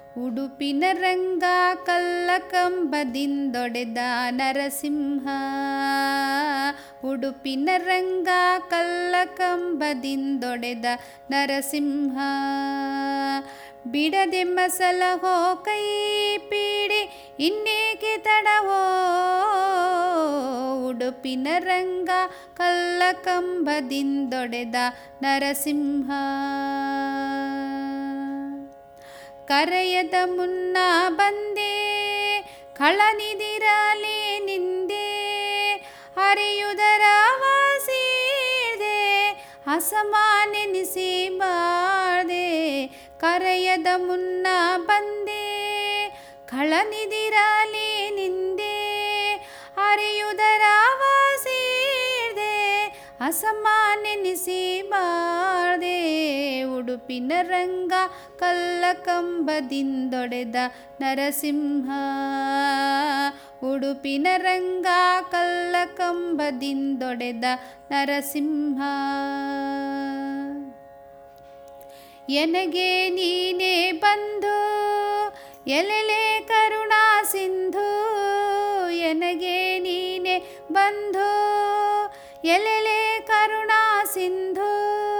ಉಡುಪಿನ ರಂಗ ಕಲ್ಲಕಂಬದಿಂದೊಡೆದ ನರಸಿಂಹ ಉಡುಪಿನ ರಂಗ ಕಲ್ಲಕಂಬದಿಂದೊಡೆದ ನರಸಿಂಹ ಬಿಡದೆ ಮಸಲಹೋ ಕೈ ಪೀಡೆ ಇನ್ನೇಕೆ ತಡವೋ ಉಡುಪಿನ ರಂಗ ಕಲ್ಲಕಂಬದಿಂದೊಡೆದ ನರಸಿಂಹ ಕರೆಯದ ಮುನ್ನ ಬಂದೆ ಕಳನಿದಿರಲೇ ನಿಂದೆ ಹರಿಯುದರ ವಾಸಿದೆ ಅಸಮಾನೆನಿಸಿ ಬಾದೆ ಕರೆಯದ ಮುನ್ನ ಬಂದೆ ಕಳನಿದಿರಲೇ ನಿಂದೆ ಹರಿಯುದರ ವಾಸಿದೆ ಅಸಮಾನೆನಿಸಿ ಬಾದೆ ಉಡುಪಿನ ರಂಗ ಕಲ್ಲಕಂಬದಿಂದೊಡೆದ ನರಸಿಂಹ ಉಡುಪಿನ ರಂಗ ಕಲ್ಲಕಂಬದಿಂದೊಡೆದ ನರಸಿಂಹ ಎನಗೆ ನೀನೇ ಬಂದು ಎಲೆಲೆ ಕರುಣಾ ಸಿಂಧು ಎನಗೆ ನೀನೆ ಬಂಧು ಎಲೆಲೆ ಕರುಣಾ ಸಿಂಧು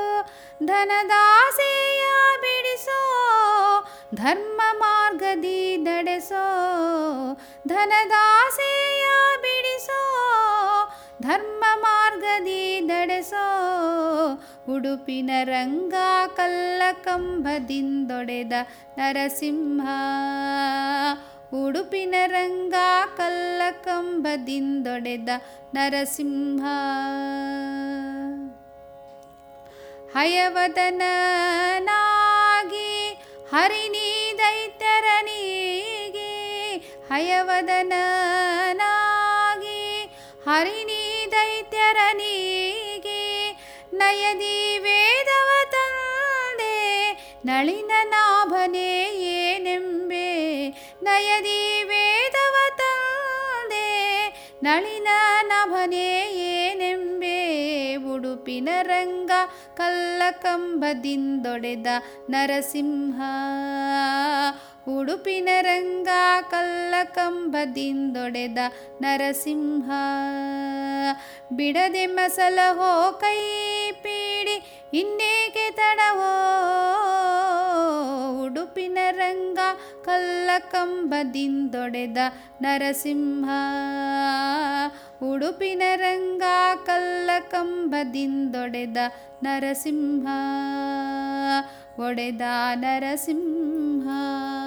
ಧನದಾಸೆಯ ಬಿಡಿಸೋ ಧರ್ಮ ಮಾರ್ಗದಿ ನಡೆಸೋ ಧನದಾಸೆಯ ಬಿಡಿಸೋ ಧರ್ಮ ಮಾರ್ಗದಿ ನಡೆಸೋ ಉಡುಪಿನ ರಂಗ ಕಲ್ಲಕಂಬದಿಂದೊಡೆದ ನರಸಿಂಹ ಉಡುಪಿನ ರಂಗ ಕಲ್ಲಕಂಬದಿಂದೊಡೆದ ನರಸಿಂಹ ಹಯವದನಾಗಿ ಹರಿಣಿ ದೈತ್ಯರನಿಗೆ ಹಯವದನಾಗಿ ಹರಿಣಿ ದೈತ್ಯರನಿಗೆ ನಯದಿ ವೇದವ ತಂದೆ ನಳಿನ ನಾಭನೇ ಏನೆಂಬೆ ನಯದಿ ವೇದವ ತಂದೆ ನಳಿನ ನಭನೇ ಏನೆಂಬೆ ಉಡುಪಿನ ರಂಗ ಕಲ್ಲಕಂಬದಿಂದೊಡೆದ ನರಸಿಂಹ ಉಡುಪಿನ ರಂಗ ಕಲ್ಲಕಂಬದಿಂದೊಡೆದ ನರಸಿಂಹ ಬಿಡದೆ ಮಸಲಹೋ ಕೈ ಪೀಡಿ ಇನ್ನೇಕೆ ತಡವೋ ಉಡುಪಿನ ರಂಗ ಕಲ್ಲಕಂಬದಿಂದೊಡೆದ ನರಸಿಂಹ ಉಡುಪಿನ ರಂಗ ಕಲ್ಲಕಂಬದಿಂದೊಡೆದ ನರಸಿಂಹ ಒಡೆದ ನರಸಿಂಹ